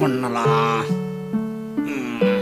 பண்ணலாம் ம். ம்.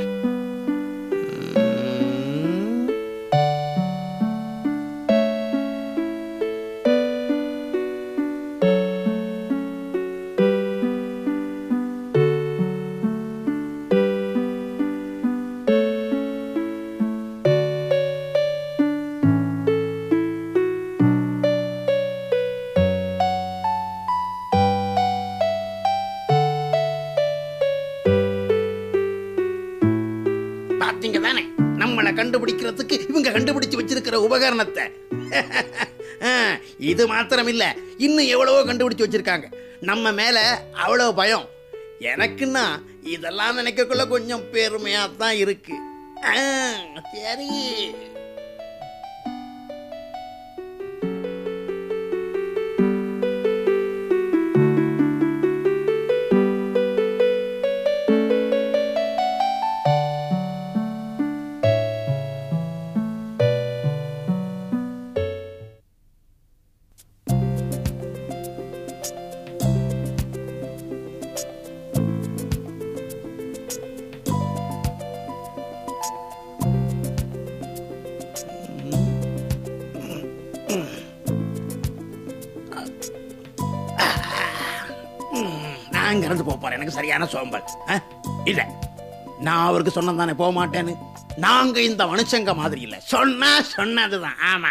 பாத்தீங்க தானே நம்மளை கண்டுபிடிக்கிறதுக்கு இவங்க கண்டுபிடிச்சு வச்சிருக்கிற உபகரணத்தை ஆ, இது மாத்திரம் இல்ல இன்னும் எவ்வளவோ கண்டுபிடிச்சு வச்சிருக்காங்க நம்ம மேல அவ்வளவு பயம் எனக்குன்னா இதெல்லாம் நினைக்கக்குள்ள கொஞ்சம் பெருமையா தான் இருக்கு ஆ, சரி நான் இங்க இருந்து போக போறேன் எனக்கு சரியான சோம்பல் ஆ? இல்ல நான் அவருக்கு சொன்னது தானே போக மாட்டேன்னு நாங்க இந்த மனுஷங்க மாதிரி இல்ல சொன்னா சொன்னதுதான் ஆமா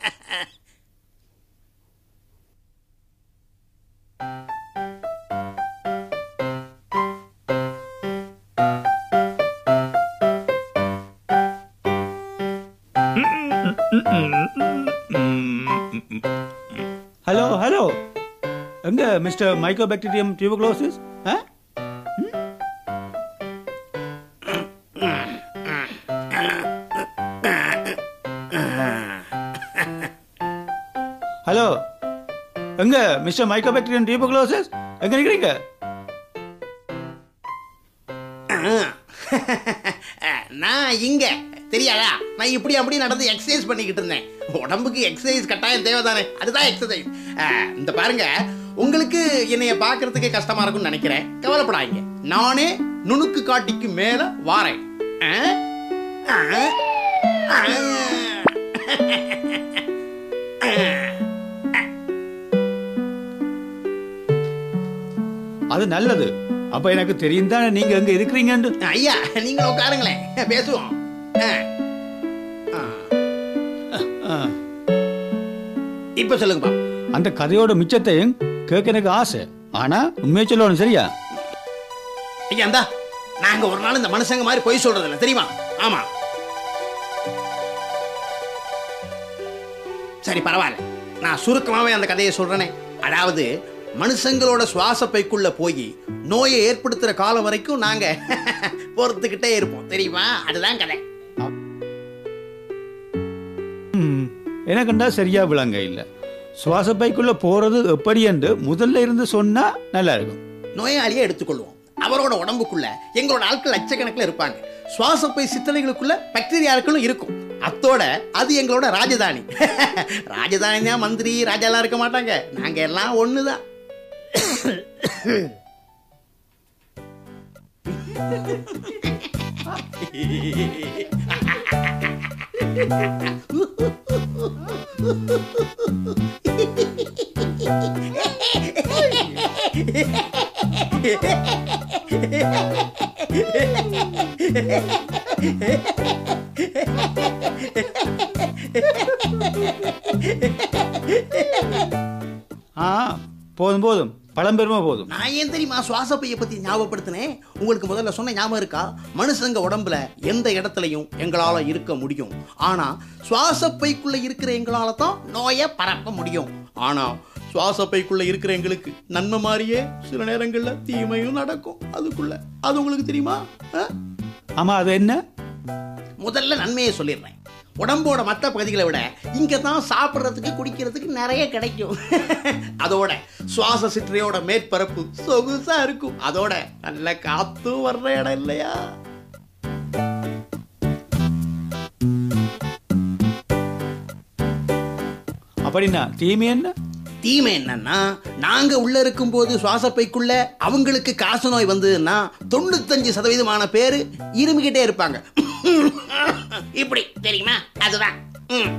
ஹலோ ஹலோ எங்க மிஸ்டர் மைக்ரோபாக்டீரியம் டியூபக்ளோசிஸ் ஹலோ எங்க மிஸ்டர் மைக்ரோபாக்டீரியம் டியூபக்ளோசிஸ் எங்க நிக்கிறீங்க நான் இங்க தெரியாதா நான் இப்படி அப்படி நடந்து எக்ஸசைஸ் பண்ணிக்கிட்டு இருந்தேன் உடம்புக்கு எக்ஸசைஸ் கட்டாயம் தேவைதானே அதுதான் எக்ஸசைஸ் இந்த பாருங்க உங்களுக்கு என்னைய பார்க்கறதுக்கு கஷ்டமா இருக்கும்னு நினைக்கிறேன் கவலைப்படாதீங்க நானே நுணுக்கு காட்டிக்கு மேல வாரேன் ஆ? ஆ? ஆ? அது நல்லது அப்ப எனக்கு தெரியும் தானே நீங்க எங்க இருக்கிறீங்கன்னு ஐயா நீங்களும் உட்காருங்களேன் பேசுவோம் ஆ. ஆ. ஆ. இப்ப சொல்லுங்க பாப்போம். அந்த கதையோட மிச்சத்தையும் கேட்க எனக்கு ஆசை ஆனா உண்மையை சொல்லணும் சரியா ஐயா இந்தா நாங்க ஒரு நாள் இந்த மனுஷங்க மாதிரி பொய் சொல்றது இல்ல தெரியுமா ஆமா சரி பரவாயில்ல நான் சுருக்கமாவே அந்த கதையை சொல்றேனே அதாவது மனுஷங்களோட சுவாச பைக்குள்ள போய் நோயை ஏற்படுத்துற காலம் வரைக்கும் நாங்க பொறுத்துக்கிட்டே இருப்போம் தெரியுமா அதுதான் கதை ம், எனக்குண்டா சரியா விளங்க இல்ல சுவாச பைக்குள்ள போறது எப்படி என்று முதல்ல இருந்து சொன்னா நல்லா இருக்கும் நோயாளியை எடுத்துக்கொள்வோம் அவரோட உடம்புக்குள்ள எங்களோட ஆட்கள் லட்சக்கணக்கில் இருப்பாங்க சுவாசப்பை சித்தனைகளுக்குள்ள பாக்டீரியாக்களும் இருக்கும் அத்தோட அது எங்களோட ராஜதானி ராஜதானி தான் மந்திரி ராஜாலாம் இருக்க மாட்டாங்க நாங்க எல்லாம் ஒண்ணுதான் ஆ போதும் போதும் பழம்பெருமை போதும் நான் ஏன் தெரியுமா சுவாசப்பையை பத்தி ஞாபகப்படுத்தினேன் உங்களுக்கு முதல்ல சொன்ன ஞாபகம் இருக்கா மனுஷங்க உடம்புல எந்த இடத்துலயும் எங்களால இருக்க முடியும் ஆனா சுவாசப்பைக்குள்ள இருக்கிற எங்களால தான் நோயை பரப்ப முடியும் ஆனா சுவாசப்பைக்குள்ள இருக்கிற எங்களுக்கு நன்மை மாதிரியே சில நேரங்கள்ல தீமையும் நடக்கும் அதுக்குள்ள அது உங்களுக்கு தெரியுமா ஆ? ஆமா அது என்ன முதல்ல நன்மையை சொல்லிடுறேன் உடம்போட மற்ற பகுதிகளை விட இங்க தான் சாப்பிட்றதுக்கு குடிக்கிறதுக்கு நிறைய கிடைக்கும் அதோட சுவாச சிற்றையோட மேற்பரப்பு சொகுசா இருக்கும் அதோட நல்ல காத்தும் வர்ற இடம் இல்லையா அப்படின்னா தீமை என்ன தீமை என்னன்னா நாங்க உள்ள இருக்கும்போது சுவாசப்பைக்குள்ள அவங்களுக்கு காச நோய் வந்ததுன்னா தொண்ணூத்தஞ்சு சதவீதமான பேரு இருமிக்கிட்டே இருப்பாங்க இப்படி தெரியுமா அதுதான் ம்.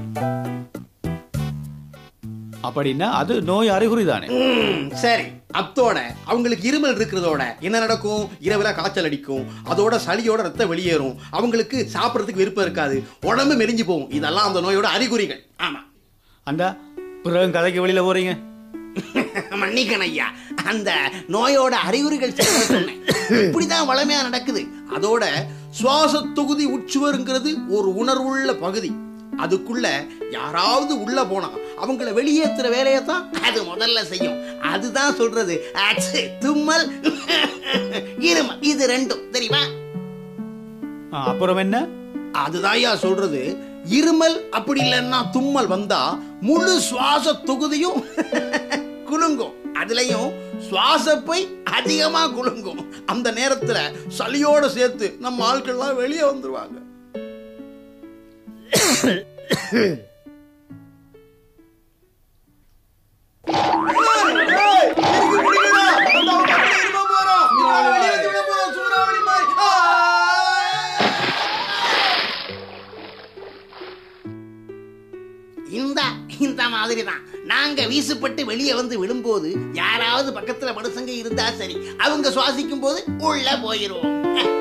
அப்படின்னா அது நோய் அறிகுறி தானே ம், சரி அத்தோட அவங்களுக்கு இருமல் இருக்கிறதோட என்ன நடக்கும் இரவுல காய்ச்சல் அடிக்கும் அதோட சளியோட ரத்தம் வெளியேறும் அவங்களுக்கு சாப்பிட்றதுக்கு விருப்பம் இருக்காது உடம்பு மெலிஞ்சு போகும் இதெல்லாம் அந்த நோயோட அறிகுறிகள் ஆமா அந்த பிறகு கதைக்கு வெளியில போறீங்க மன்னிக்கணும் ஐயா அந்த நோயோட அறிகுறிகள் சிலதை சொன்னேன் இப்படிதான் வளமையா நடக்குது அதோட சுவாச தொகுதி உச்சுவருங்கிறது ஒரு உணர்வுள்ள பகுதி அதுக்குள்ள யாராவது உள்ள போனா அவங்கள வெளியேற்றுற வேலையை தான் அது முதல்ல செய்யும் அதுதான் சொல்றது அச்சு, தும்மல் இருமல் இது ரெண்டும் தெரியுமா ஆ, அப்புறம் என்ன அதுதான் ஐயா சொல்றது இருமல் அப்படி இல்லைன்னா தும்மல் வந்தா முழு சுவாச தொகுதியும் குலுங்கும் அதுலயும் சுவாசப்பை அதிகமா குலுங்கும் அந்த நேரத்துல சளியோட சேர்த்து நம்ம ஆட்கள்லாம் வெளியே வந்துருவாங்க இந்த இந்த மாதிரி தான் நாங்க வீசுப்பட்டு வெளியே வந்து விழும்போது யாராவது பக்கத்துல மனுஷங்க இருந்தா சரி அவங்க சுவாசிக்கும் போது உள்ள போயிருவோம்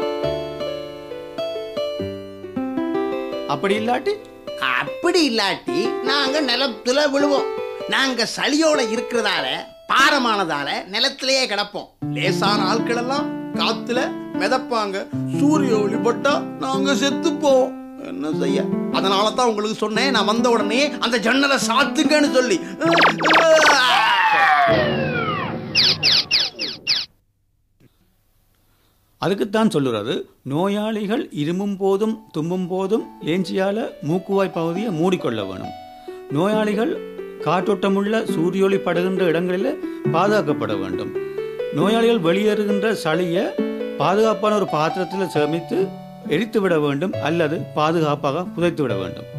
அப்படி இல்லாட்டி அப்படி இல்லாட்டி நாங்க நிலத்துல விழுவோம் நாங்க சளியோட இருக்கிறதால பாரமானதால நிலத்திலேயே கிடப்போம் லேசான ஆட்கள் எல்லாம் காத்துல மிதப்பாங்க சூரிய ஒளி பட்டா நாங்க செத்து போவோம் என்ன செய்ய அதனால தான் உங்களுக்கு சொன்னேன் நான் வந்த உடனே அந்த ஜன்னலை சாத்துங்கன்னு சொல்லி அதுக்குத்தான் சொல்லுறது நோயாளிகள் இருமும் போதும் தும்பும் போதும் லேஞ்சியால மூக்குவாய் பகுதியை மூடிக்கொள்ள வேணும் நோயாளிகள் காற்றோட்டமுள்ள சூரியொளி படுகின்ற இடங்களில் பாதுகாக்கப்பட வேண்டும் நோயாளிகள் வெளியேறுகின்ற சளியை பாதுகாப்பான ஒரு பாத்திரத்தில் சேமித்து எரித்து விட வேண்டும் அல்லது பாதுகாப்பாக புதைத்து விட வேண்டும்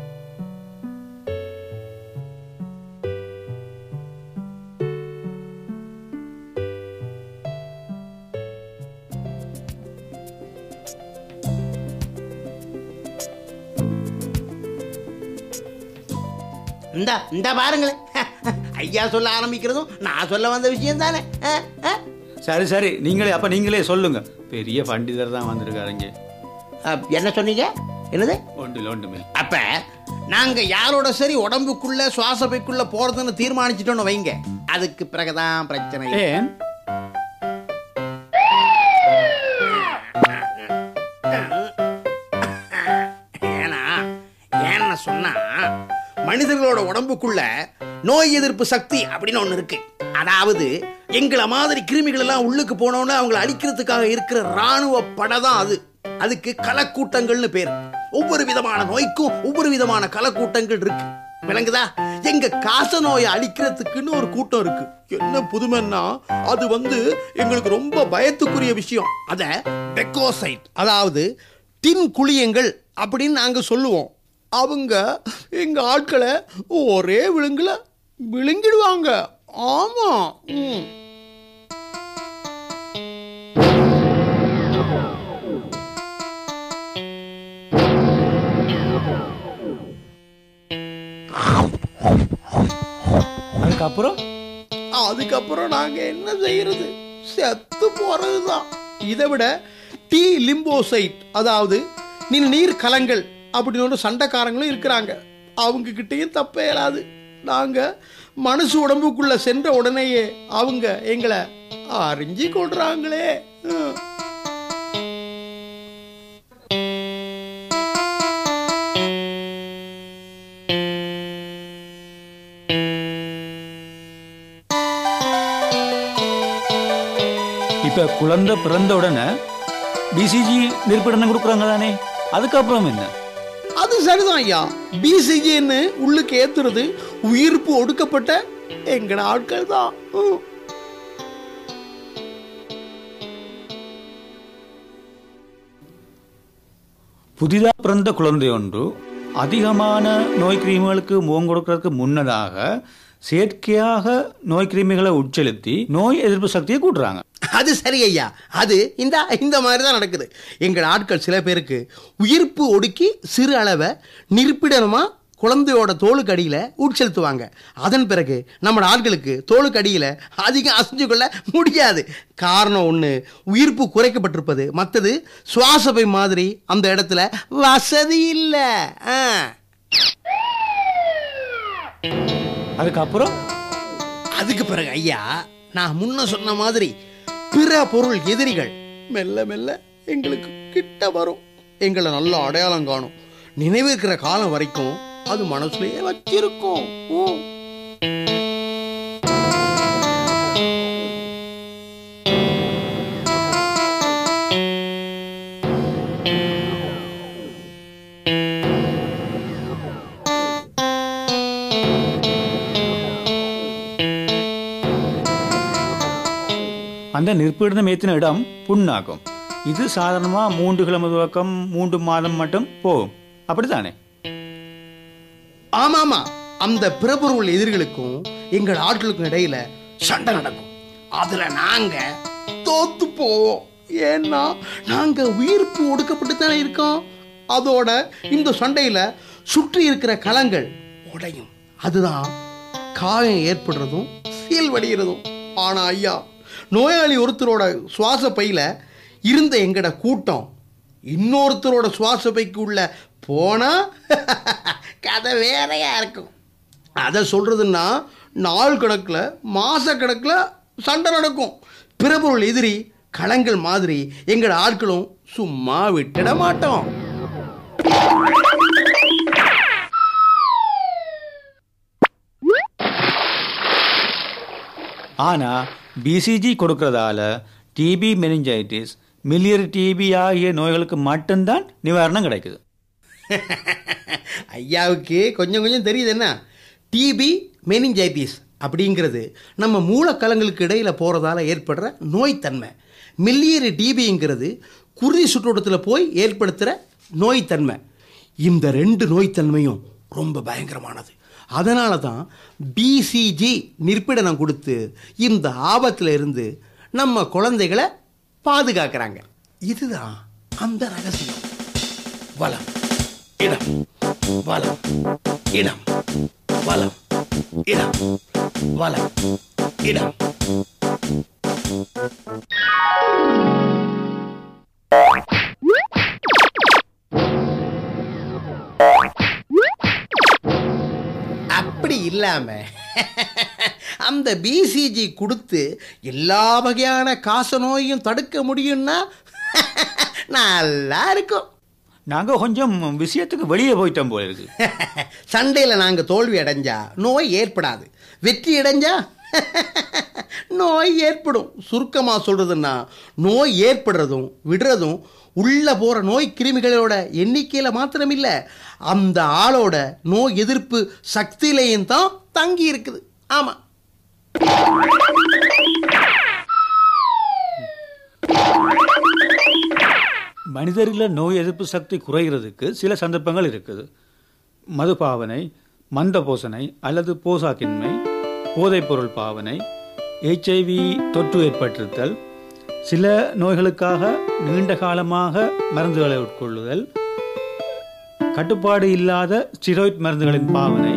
இந்த இந்த பாருங்களேன் ஐயா சொல்ல ஆரம்பிக்கிறதும் நான் சொல்ல வந்த விஷயம் தானே அஹ், அஹ். சரி சரி நீங்களே அப்ப நீங்களே சொல்லுங்க பெரிய பண்டிதர் தான் வந்திருக்காருங்க அஹ், என்ன சொன்னீங்க என்னது ஒன்றில் ஒன்றுமே அப்ப நாங்க யாரோட சரி உடம்புக்குள்ள சுவாசப்பைக்குள்ள போறதுன்னு தீர்மானிச்சிட்டோம்னு வைங்க அதுக்கு பிறகுதான் பிரச்சனை ஏன் ஏன்னா ஏன்னு சொன்னா மனிதர்களோட உடம்புக்குள்ள நோய் எதிர்ப்பு சக்தி அப்படின்னு ஒண்ணு இருக்கு அதாவது எங்களை மாதிரி கிருமிகள் எல்லாம் உள்ளுக்கு போனோன்னு அவங்களை அழிக்கிறதுக்காக இருக்கிற ராணுவ படை தான் அது அதுக்கு கலக்கூட்டங்கள்னு பேர் ஒவ்வொரு விதமான நோய்க்கும் ஒவ்வொரு விதமான கலக்கூட்டங்கள் இருக்கு விளங்குதா எங்க காச நோயை அழிக்கிறதுக்குன்னு ஒரு கூட்டம் இருக்கு என்ன புதுமைன்னா அது வந்து எங்களுக்கு ரொம்ப பயத்துக்குரிய விஷயம் அத பெக்கோசைட் அதாவது டின் குழியங்கள் அப்படின்னு நாங்க சொல்லுவோம் அவங்க எங்க ஆட்களை ஒரே விழுங்குல விழுங்கிடுவாங்க ஆமா ம். அதுக்கப்புறம் அதுக்கப்புறம் நாங்க என்ன செய்யறது செத்து போறதுதான் இதை விட டி லிம்போசைட் அதாவது நீ நீர் கலங்கள் அப்படின்னு ஒரு சண்டைக்காரங்களும் இருக்கிறாங்க அவங்க கிட்டேயும் தப்பே இயலாது நாங்க மனுஷ உடம்புக்குள்ள சென்ற உடனேயே அவங்க எங்களை அறிஞ்சு கொள்றாங்களே ஹம். இப்ப குழந்தை பிறந்த உடனே பிசிஜி நிரூபணம் கொடுக்குறாங்க தானே அதுக்கப்புறம் என்ன அது சரிதான் ஐயா பிசிஜின்னு உள்ளுக்கு ஏத்துறது உயிர்ப்பு ஒடுக்கப்பட்ட எங்கட ஆட்கள் தான் ஹம். புதிதாக பிறந்த குழந்தை ஒன்று அதிகமான நோய் கிருமிகளுக்கு முகம் கொடுக்கறதுக்கு முன்னதாக செயற்கையாக நோய் கிருமிகளை உட்செலுத்தி நோய் எதிர்ப்பு சக்தியை கூட்டுறாங்க அது சரி ஐயா அது இந்த இந்த மாதிரி தான் நடக்குது எங்கள் ஆட்கள் சில பேருக்கு உயிர்ப்பு ஒடுக்கி சிறு அளவை நிற்பிடமா குழந்தையோட தோலுக்கு அடியில் உட்செலுத்துவாங்க அதன் பிறகு நம்ம ஆட்களுக்கு தோலுக்கு அடியில் அதிகம் அசைஞ்சு கொள்ள முடியாது காரணம் ஒன்று உயிர்ப்பு குறைக்கப்பட்டிருப்பது மற்றது சுவாசப்பை மாதிரி அந்த இடத்துல வசதி இல்லை ஆ அதுக்கப்புறம் அதுக்கு பிறகு ஐயா நான் முன்ன சொன்ன மாதிரி பிற பொருள் எதிரிகள் மெல்ல மெல்ல எங்களுக்கு கிட்ட வரும் எங்களை நல்ல அடையாளம் காணும் நினைவு இருக்கிற காலம் வரைக்கும் அது மனசுலயே வச்சிருக்கும் ஓ. அந்த நிற்பிடம் ஏற்றின இடம் புண்ணாகும் இது சாதாரணமாக மூன்று கிழமை துவக்கம் மூன்று மாதம் மட்டும் போகும் அப்படித்தானே ஆமா ஆமா அந்த பிறபொருள் எதிரிகளுக்கும் எங்கள் ஆட்களுக்கும் இடையில சண்டை நடக்கும் அதுல நாங்க தோத்து போவோம் ஏன்னா நாங்க உயிர்ப்பு ஒடுக்கப்பட்டு தானே இருக்கோம் அதோட இந்த சண்டையில சுற்றி இருக்கிற களங்கள் உடையும் அதுதான் காயம் ஏற்படுறதும் சீல் வடிகிறதும் ஆனா ஐயா நோயாளி ஒருத்தரோட சுவாச பையில இருந்த எங்கட கூட்டம் இன்னொருத்தரோட சுவாச பைக்கு உள்ள போனா கதை வேறையா இருக்கும் அதை சொல்றதுன்னா நாள் கணக்கில் மாச கணக்கில் சண்டை நடக்கும் பிறபொருள் எதிரி களங்கள் மாதிரி எங்கள் ஆட்களும் சும்மா விட்டுட மாட்டோம் ஆனால் பிசிஜி கொடுக்கறதால டிபி மெனிஞ்சைட்டிஸ் மில்லியர் டிபி ஆகிய நோய்களுக்கு மட்டும்தான் நிவாரணம் கிடைக்குது ஐயாவுக்கு கொஞ்சம் கொஞ்சம் தெரியுது என்ன டிபி மெனிஞ்சைட்டிஸ் அப்படிங்கிறது நம்ம மூலக்கலங்களுக்கு இடையில் போகிறதால ஏற்படுற நோய்த்தன்மை மில்லியரி டிபிங்கிறது குருதி சுற்றோட்டத்தில் போய் ஏற்படுத்துகிற நோய்த்தன்மை இந்த ரெண்டு நோய்த்தன்மையும் ரொம்ப பயங்கரமானது அதனால தான் பிசிஜி நிற்பிடனம் கொடுத்து இந்த ஆபத்தில் இருந்து நம்ம குழந்தைகளை பாதுகாக்கிறாங்க இதுதான் அந்த ரகசியம் வளம் இடம் வலம் இடம் வலம் இடம் வலம் இடம் அப்படி இல்லாம அந்த பிசிஜி கொடுத்து எல்லா வகையான காச நோயும் தடுக்க முடியும்னா நல்லா இருக்கும் நாங்கள் கொஞ்சம் விஷயத்துக்கு வெளியே போயிட்டோம் போல இருக்கு சண்டையில் நாங்கள் தோல்வி அடைஞ்சா நோய் ஏற்படாது வெற்றி அடைஞ்சா நோய் ஏற்படும் சுருக்கமாக சொல்கிறதுன்னா நோய் ஏற்படுறதும் விடுறதும் உள்ளே போகிற நோய் கிருமிகளோட எண்ணிக்கையில் மாத்திரம் இல்லை அந்த ஆளோட நோய் எதிர்ப்பு சக்தியிலையும் தான் தங்கி இருக்குது ஆமாம் மனிதர்களில் நோய் எதிர்ப்பு சக்தி குறைகிறதுக்கு சில சந்தர்ப்பங்கள் இருக்குது மதுபாவனை மந்த போசனை அல்லது போசாக்கின்மை போதைப்பொருள் பாவனை ஹெச்ஐவி தொற்று ஏற்பட்டிருத்தல் சில நோய்களுக்காக நீண்ட காலமாக மருந்துகளை உட்கொள்ளுதல் கட்டுப்பாடு இல்லாத ஸ்டிராய்ட் மருந்துகளின் பாவனை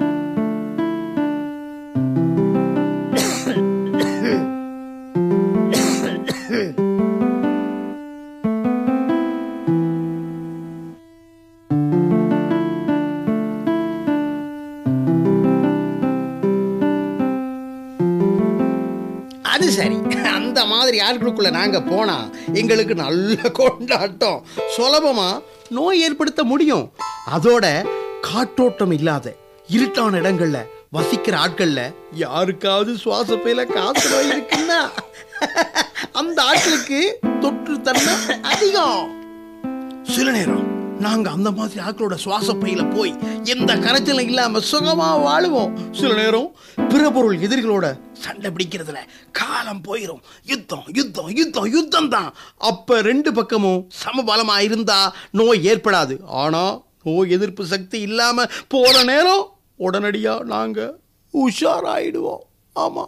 அது சரி அந்த மாதிரி ஆட்களுக்குள்ள நாங்க போனா எங்களுக்கு நல்ல கொண்டாட்டம் சுலபமா நோய் ஏற்படுத்த முடியும் அதோட காற்றோட்டம் இல்லாத இருட்டான இடங்கள்ல வசிக்கிற ஆட்கள்ல யாருக்காவது சுவாசப்பையில காசு நோய் இருக்குன்னா அந்த ஆட்களுக்கு தொற்று தன்மை அதிகம் சில நேரம் நாங்க அந்த மாதிரி ஆட்களோட சுவாச பையில போய் எந்த கரைச்சலும் இல்லாம சுகமா வாழுவோம் சில நேரம் பிற பொருள் எதிரிகளோட சண்டை பிடிக்கிறதுல காலம் போயிரும் யுத்தம் யுத்தம் யுத்தம் யுத்தம் தான் அப்ப ரெண்டு பக்கமும் சமபலமா இருந்தா நோய் ஏற்படாது ஆனா நோய் எதிர்ப்பு சக்தி இல்லாம போற நேரம் உடனடியா நாங்க உஷாராயிடுவோம் ஆமா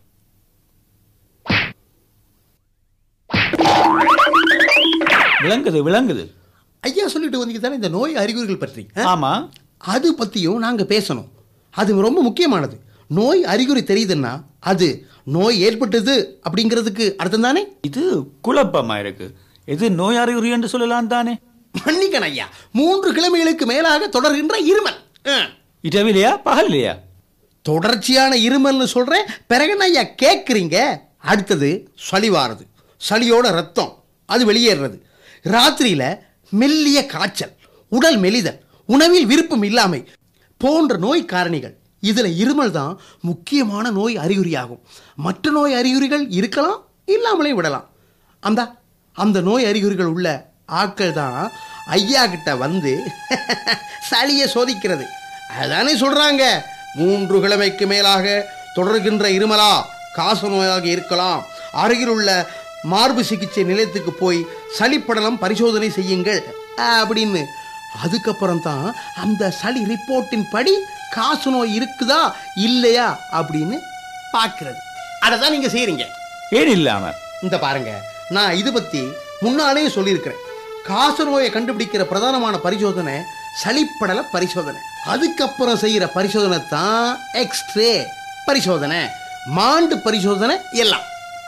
விளங்குது விளங்குது ஐயா சொல்லிட்டு வந்தீங்க தானே இந்த நோய் அறிகுறிகள் பற்றி ஆ? ஆமா அது பற்றியும் நாங்கள் பேசணும் அது ரொம்ப முக்கியமானது நோய் அறிகுறி தெரியுதுன்னா அது நோய் ஏற்பட்டது அப்படிங்கிறதுக்கு அர்த்தம் தானே இது குழப்பமா இருக்கு எது நோய் அறிகுறி என்று சொல்லலாம் தானே மன்னிக்கணும் ஐயா மூன்று கிழமைகளுக்கு மேலாக தொடர்கின்ற இருமல் ஆ. இரவிலையா பகல்லையா தொடர்ச்சியான இருமல்னு சொல்கிறேன் பிறகு என்ன ஐயா கேட்குறீங்க அடுத்தது சளி வாரது சளியோட ரத்தம் அது வெளியேறுறது ராத்திரியில் மெல்லிய காய்ச்சல் உடல் மெலிதல் உணவில் விருப்பம் இல்லாமை போன்ற நோய் காரணிகள் இதில் இருமல் தான் முக்கியமான நோய் அறிகுறியாகும் மற்ற நோய் அறிகுறிகள் இருக்கலாம் இல்லாமலே விடலாம் அந்த அந்த நோய் அறிகுறிகள் உள்ள ஆட்கள் தான் ஐயா கிட்ட வந்து சளியை சோதிக்கிறது அதானே சொல்றாங்க மூன்று கிழமைக்கு மேலாக தொடர்கின்ற இருமலா காச நோயாக இருக்கலாம் அருகில் உள்ள மார்பு சிகிச்சை நிலையத்துக்கு போய் சளிப்படலம் பரிசோதனை செய்யுங்கள் அப்படின்னு அதுக்கப்புறம் தான் அந்த சளி ரிப்போர்ட்டின் படி காசு நோய் இருக்குதா இல்லையா அப்படின்னு பார்க்கிறது அதை தான் நீங்கள் செய்கிறீங்க ஏன் இல்லாம இந்த பாருங்க நான் இது பத்தி முன்னாலே சொல்லியிருக்கிறேன் காச நோயை கண்டுபிடிக்கிற பிரதானமான பரிசோதனை சளிப்படல பரிசோதனை அதுக்கப்புறம் செய்யற பரிசோதனை தான் எக்ஸ்ரே பரிசோதனை மாண்டு பரிசோதனை எல்லாம்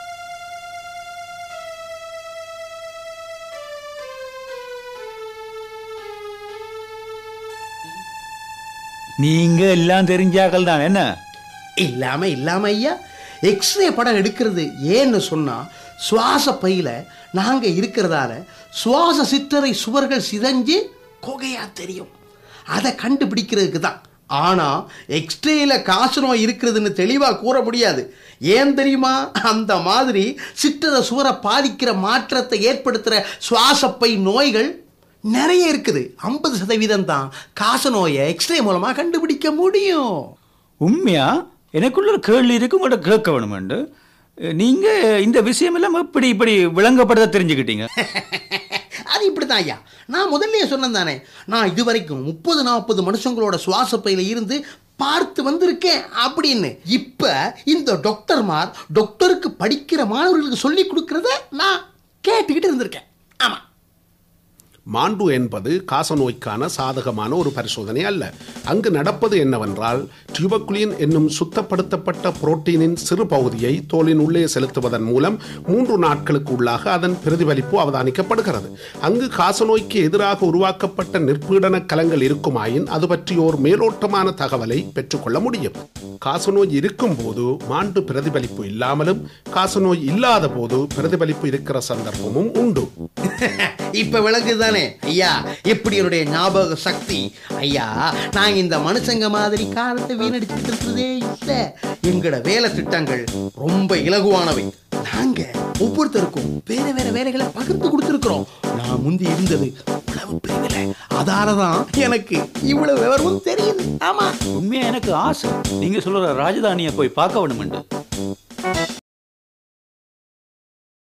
நீங்க எல்லாம் தெரிஞ்சாக்கள் தான் என்ன இல்லாம இல்லாம ஐயா எக்ஸ்ரே படம் எடுக்கிறது ஏன்னு சொன்னா சுவாச பையில நாங்க இருக்கிறதால சுவாச சிற்றறை சுவர்கள் சிதைஞ்சு கொகையா தெரியும் அதை கண்டுபிடிக்கிறதுக்கு தான் ஆனா எக்ஸ்ரேல காசு நோய் இருக்கிறதுன்னு தெளிவா கூற முடியாது ஏன் தெரியுமா அந்த மாதிரி சிற்றறை சுவரை பாதிக்கிற மாற்றத்தை ஏற்படுத்துற சுவாசப்பை நோய்கள் நிறைய இருக்குது ஐம்பது சதவீதம் தான் காச நோயை எக்ஸ்ரே மூலமா கண்டுபிடிக்க முடியும் உண்மையா எனக்குள்ள ஒரு கேள்வி இருக்கு உங்கள்கிட்ட கேட்க வேணுமெண்டு நீங்க இந்த விஷயம் எல்லாம் எப்படி இப்படி விளங்கப்படுத்த தெரிஞ்சுக்கிட்டீங்க அது இப்படி தான் ஐயா நான் முதல்லயே சொன்னேன் தானே நான் இது வரைக்கும் முப்பது நாற்பது மனுஷங்களோட சுவாச பையில இருந்து பார்த்து வந்திருக்கேன் அப்படின்னு இப்ப இந்த டாக்டர்மார் டாக்டருக்கு படிக்கிற மாணவர்களுக்கு சொல்லி கொடுக்கறத நான் கேட்டுக்கிட்டு இருந்திருக்கேன் ஆமா மாண்டு என்பது காசநோய்க்கான சாதகமான ஒரு பரிசோதனை அல்ல அங்கு நடப்பது என்னவென்றால் டியூபக்குலின் என்னும் சுத்தப்படுத்தப்பட்ட புரோட்டீனின் சிறு பகுதியை தோலின் உள்ளே செலுத்துவதன் மூலம் மூன்று நாட்களுக்கு உள்ளாக அதன் பிரதிபலிப்பு அவதானிக்கப்படுகிறது அங்கு காசநோய்க்கு எதிராக உருவாக்கப்பட்ட நிற்பீடன கலங்கள் இருக்குமாயின் அது பற்றி ஓர் மேலோட்டமான தகவலை பெற்றுக்கொள்ள முடியும் காசநோய் இருக்கும் போது மாண்டு பிரதிபலிப்பு இல்லாமலும் காசநோய் இல்லாத போது பிரதிபலிப்பு இருக்கிற சந்தர்ப்பமும் உண்டு இப்ப விளங்குது தானே ஐயா எப்படி என்னுடைய ஞாபக சக்தி ஐயா நாங்க இந்த மனுஷங்க மாதிரி காலத்தை வீணடிச்சுட்டு இருக்கிறதே இல்ல எங்களோட வேலை திட்டங்கள் ரொம்ப இலகுவானவை நாங்க ஒவ்வொருத்தருக்கும் வேற வேற வேலைகளை பகிர்ந்து கொடுத்துருக்கிறோம் நான் முந்தி இருந்தது உளவு பிரிவுல அதாலதான் எனக்கு இவ்வளவு விவரமும் தெரியுது ஆமா உண்மையா எனக்கு ஆசை நீங்க சொல்ற ராஜதானியை போய் பார்க்க வேணுமெண்டு